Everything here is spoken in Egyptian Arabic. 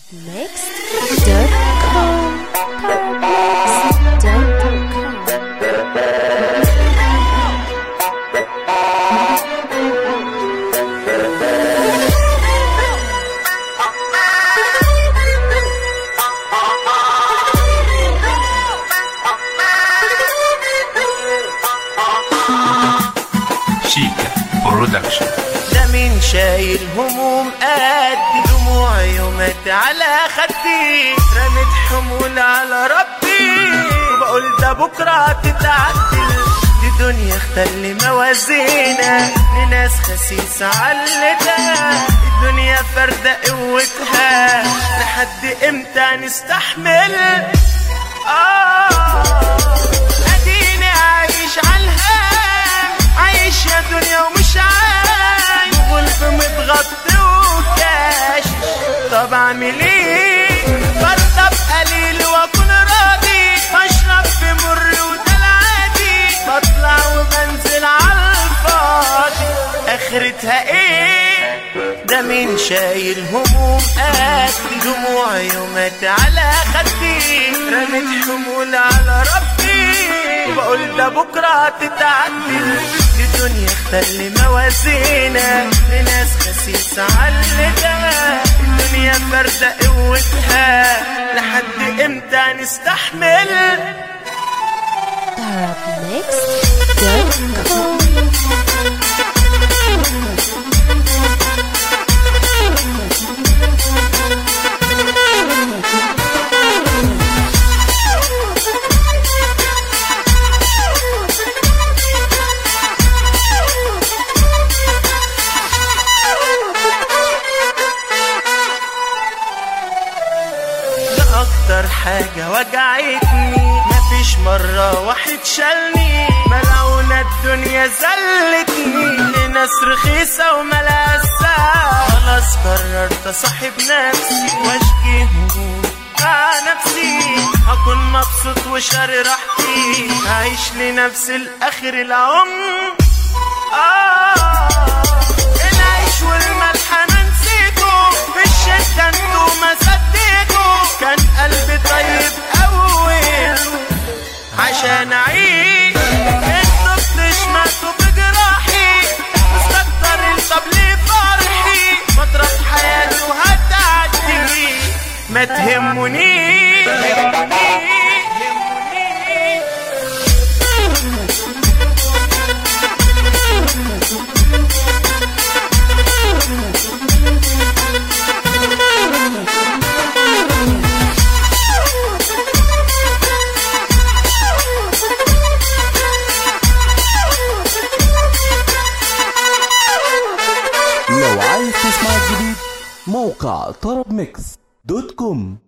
Mixed.com شيكا برودكشن ده مين شايل هموم قد دموع يومات على خدي رمت حمول على ربي وبقول ده بكرة تتعدل دي دنيا اختل موازينا لناس خسيسة علتها الدنيا فردة قوتها لحد امتى نستحمل آه اديني عايش عالهام عايش يا دنيا ومش عايش غلب متغطي وكاش طب اعمل ايه برضى بقليل واكون راضي بشرب في مر وده العادي بطلع وبنزل عالفاضي اخرتها ايه ده مين شايل هموم قد دموع يومات على خدي رمت حمول على ربي وبقول ده بكرة تتعدل دي دنيا اختل موازينا لناس خسيسة علتها الدنيا فردة قوتها لحد امتى نستحمل Mixed.com ده اكتر حاجة وجعتني مفيش مرة واحد شالني ملعونة الدنيا زلتني لناس رخيصة وملهاش ساعة خلاص قررت اصاحب نفسي واشكي هموم مع نفسي هكون مبسوط وشاري راحتي هعيش لنفسي لاخر العمر آه العيش والملح انا نسيته في الشدة انتوا ما صدقتوا كان قلبي طيب اول عشان اعيش انتوا بتشمتوا بجراحي مستكتر طب ليه فرحي فترة حياتي وهتعدي ما تهمني تهمني لو عايز تسمع الجديد موقع طرب ميكس دوت كوم